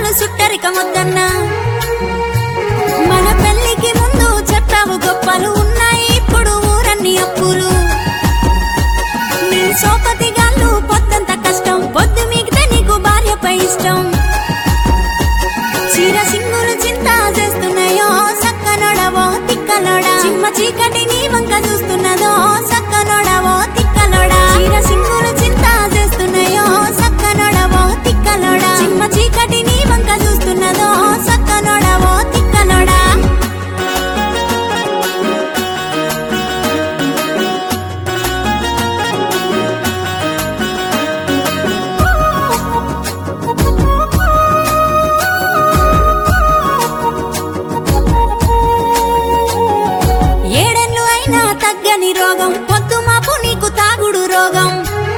చాలు సుట్టరికమొద్దన్నా మన పెళ్లికి ముందు చెప్పావు గొప్పలు ఉన్నాయి ఇప్పుడు ఊరన్ని అప్పులు నీ సోపతి గాళ్ళు పొద్దంత కష్టం పొద్దు మిగితే నీకు భార్యపై ఇష్టం చీర సింగులు చింత చేస్తున్నాయో సక్కనోడవో తిక్కలోడా చిమ్మ చీకటి నీ వంక చూస్తున్నదో సక్కనోడవో తిక్కలోడా చీర సింగులు చింత చేస్తున్నాయో సక్కనోడవో తిక్కలోడా చిమ్మ చీకటి నీ వంక చూస్తున్నదో సక్కనోడవో తిక్కలోడా ఏడేళ్ళు అయినా తగ్గని రోగం పొద్దు మాపు నీకు తాగుడు రోగం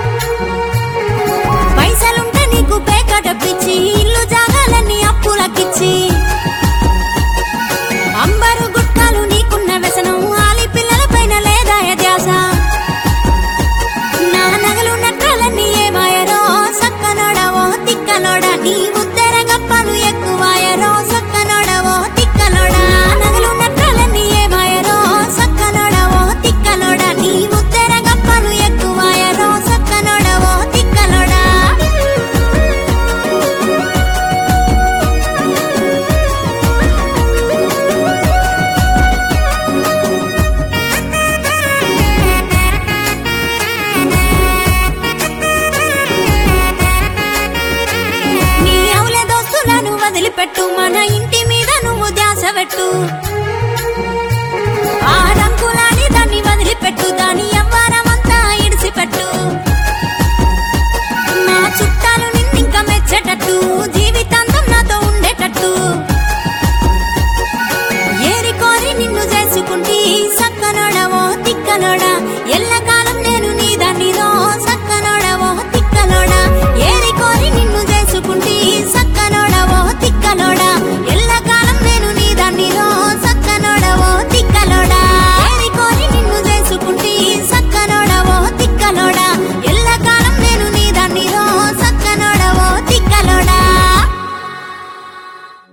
పైసలుంటే నీకు పేకట పిచ్చి ఇల్లు జాగాలన్నీ అప్పులకిచ్చి అంబరు గుట్కాలు నీకున్న వ్యసనం ఆలి పిల్లల పైన లేదా ధ్యాస నా నగలు నట్రాలన్నీ ఏమాయరో సక్కనోడవో తిక్కలోడా నీ ఉద్దర గప్పలు ఎక్కువాయరో సక్కనోడవో తిక్కలోడా నా నగలు నట్రాలన్నీ ఏమాయరో సక్కనోడవో తిక్కలోడా నీ ఉద్దర గప్పలు ఎక్కువాయరో సక్కనోడవో తిక్కలోడా నీ అవుల దోస్తులను వదిలిపెట్టు మన ఇంటి మీద నువ్వు ధ్యాస పెట్టు